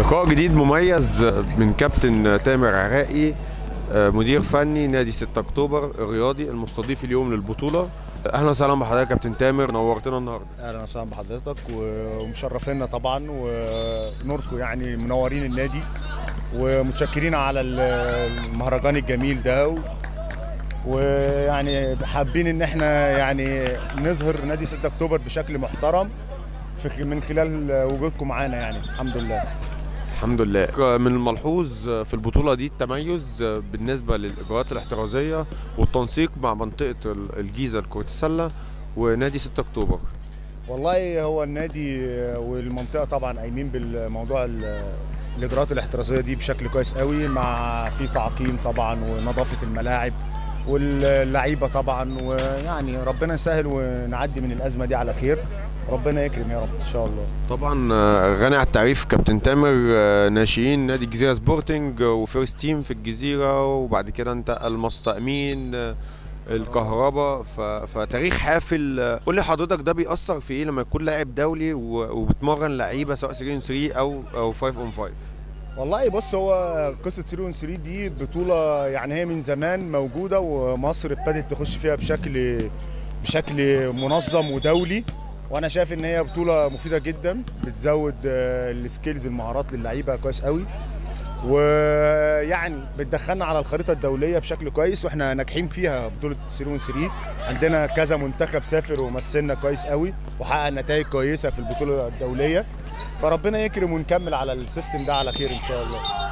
لقاء جديد مميز من كابتن تامر عراقي مدير فني نادي 6 اكتوبر الرياضي المستضيف اليوم للبطوله اهلا وسهلا بحضرتك يا كابتن تامر نورتنا النهارده اهلا وسهلا بحضرتك ومشرفينا طبعا ونوركم يعني منورين النادي ومتشكرين على المهرجان الجميل ده و... ويعني حابين ان احنا يعني نظهر نادي 6 اكتوبر بشكل محترم في من خلال وجودكم معانا يعني الحمد لله الحمد لله من الملحوظ في البطولة دي التميز بالنسبة للإجراءات الاحترازية والتنسيق مع منطقة الجيزة لكرة السلة ونادي 6 أكتوبر والله هو النادي والمنطقة طبعا قايمين بالموضوع الإجراءات الاحترازية دي بشكل كويس قوي مع في تعقيم طبعا ونظافة الملاعب واللعيبة طبعا ويعني ربنا يسهل ونعدي من الأزمة دي على خير ربنا يكرم يا رب ان شاء الله طبعا غني عن التعريف كابتن تامر ناشئين نادي الجزيره سبورتنج وفيرست تيم في الجزيره وبعد كده انتقل مستأمين الكهرباء فتاريخ حافل قول لي حضرتك ده بيأثر في ايه لما يكون لاعب دولي وبتمرن لعيبه سواء 3 اون 3 او او 5 اون 5 والله بص هو قصه 3 اون 3 دي بطوله يعني هي من زمان موجوده ومصر ابتدت تخش فيها بشكل بشكل منظم ودولي وانا شايف ان هي بطوله مفيده جدا بتزود السكيلز المهارات للعيبه كويس قوي ويعني بتدخلنا على الخريطه الدوليه بشكل كويس واحنا ناجحين فيها بطوله 3 3 عندنا كذا منتخب سافر ومثلنا كويس قوي وحقق نتائج كويسه في البطوله الدوليه فربنا يكرم ونكمل على السيستم ده على خير ان شاء الله